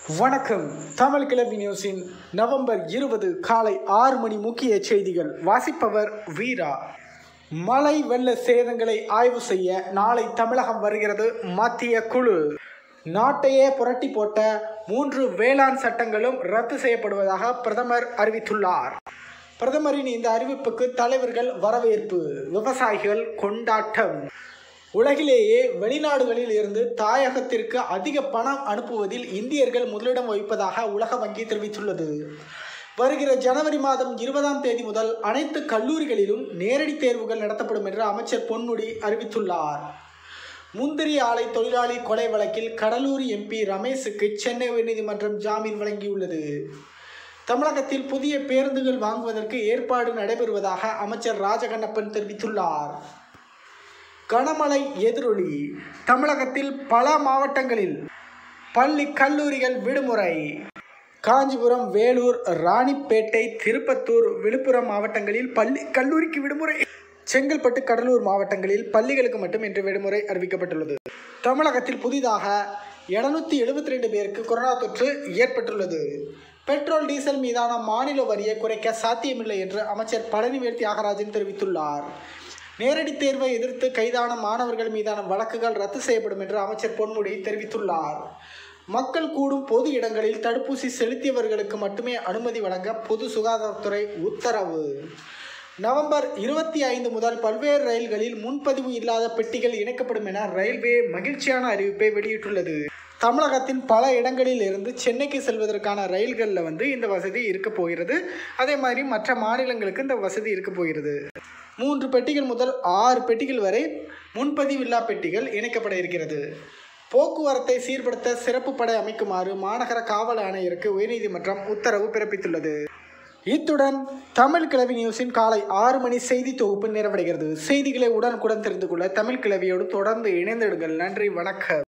வணக்கம் தமிழ் கிளம்பி நியூஸின் நவம்பர் இருபது காலை ஆறு மணி முக்கிய செய்திகள் வாசிப்பவர் வீரா மழை வெள்ள சேதங்களை ஆய்வு செய்ய நாளை தமிழகம் வருகிறது மத்திய குழு நாட்டையே புரட்டி போட்ட மூன்று வேளாண் சட்டங்களும் ரத்து செய்யப்படுவதாக பிரதமர் அறிவித்துள்ளார் பிரதமரின் இந்த அறிவிப்புக்கு தலைவர்கள் வரவேற்பு விவசாயிகள் கொண்டாட்டம் உலகிலேயே வெளிநாடுகளில் இருந்து தாயகத்திற்கு அதிக பணம் அனுப்புவதில் இந்தியர்கள் முதலிடம் வகிப்பதாக உலக வங்கி தெரிவித்துள்ளது வருகிற ஜனவரி மாதம் இருபதாம் தேதி முதல் அனைத்து கல்லூரிகளிலும் நேரடி தேர்வுகள் நடத்தப்படும் என்று அமைச்சர் பொன்முடி அறிவித்துள்ளார் முந்திரி ஆலை தொழிலாளி கொலை வழக்கில் கடலூர் எம்பி ரமேஷுக்கு சென்னை உயர்நீதிமன்றம் ஜாமீன் வழங்கியுள்ளது தமிழகத்தில் புதிய பேருந்துகள் வாங்குவதற்கு ஏற்பாடு நடைபெறுவதாக அமைச்சர் ராஜகண்ணப்பன் தெரிவித்துள்ளார் கனமழை எதிரொலி தமிழகத்தில் பல மாவட்டங்களில் பள்ளி கல்லூரிகள் விடுமுறை காஞ்சிபுரம் வேலூர் ராணிப்பேட்டை திருப்பத்தூர் விழுப்புரம் மாவட்டங்களில் பள்ளி கல்லூரிக்கு விடுமுறை செங்கல்பட்டு கடலூர் மாவட்டங்களில் பள்ளிகளுக்கு மட்டும் இன்று விடுமுறை அறிவிக்கப்பட்டுள்ளது தமிழகத்தில் புதிதாக இருநூத்தி எழுபத்தி ரெண்டு பேருக்கு கொரோனா தொற்று ஏற்பட்டுள்ளது பெட்ரோல் டீசல் மீதான மாநில வரியை குறைக்க சாத்தியமில்லை என்று அமைச்சர் பழனிவேல் தியாகராஜன் தெரிவித்துள்ளார் நேரடி தேர்வை எதிர்த்து கைதான மாணவர்கள் மீதான வழக்குகள் ரத்து செய்யப்படும் என்று அமைச்சர் பொன்முடி தெரிவித்துள்ளார் மக்கள் கூடும் பொது இடங்களில் தடுப்பூசி செலுத்தியவர்களுக்கு மட்டுமே அனுமதி வழங்க பொது சுகாதாரத்துறை உத்தரவு நவம்பர் இருபத்தி ஐந்து முதல் பல்வேறு ரயில்களில் முன்பதிவு இல்லாத பெட்டிகள் இணைக்கப்படும் என ரயில்வே மகிழ்ச்சியான அறிவிப்பை வெளியிட்டுள்ளது தமிழகத்தின் பல இடங்களில் இருந்து சென்னைக்கு செல்வதற்கான ரயில்களில் வந்து இந்த வசதி இருக்க போகிறது அதே மாதிரி மற்ற மாநிலங்களுக்கு இந்த வசதி இருக்க போகிறது மூன்று பெட்டிகள் முதல் ஆறு பெட்டிகள் வரை முன்பதிவில்லா பெட்டிகள் இணைக்கப்பட இருக்கிறது போக்குவரத்தை சீர்படுத்த சிறப்பு படை அமைக்குமாறு மாநகர காவல் ஆணையருக்கு உயர்நீதிமன்றம் உத்தரவு பிறப்பித்துள்ளது இத்துடன் தமிழ் கிழவி நியூஸின் காலை ஆறு மணி செய்தி தொகுப்பு நிறைவடைகிறது செய்திகளை உடனுக்குடன் தெரிந்து கொள்ள தமிழ் கிழவியோடு தொடர்ந்து இணைந்திடுங்கள் நன்றி வணக்கம்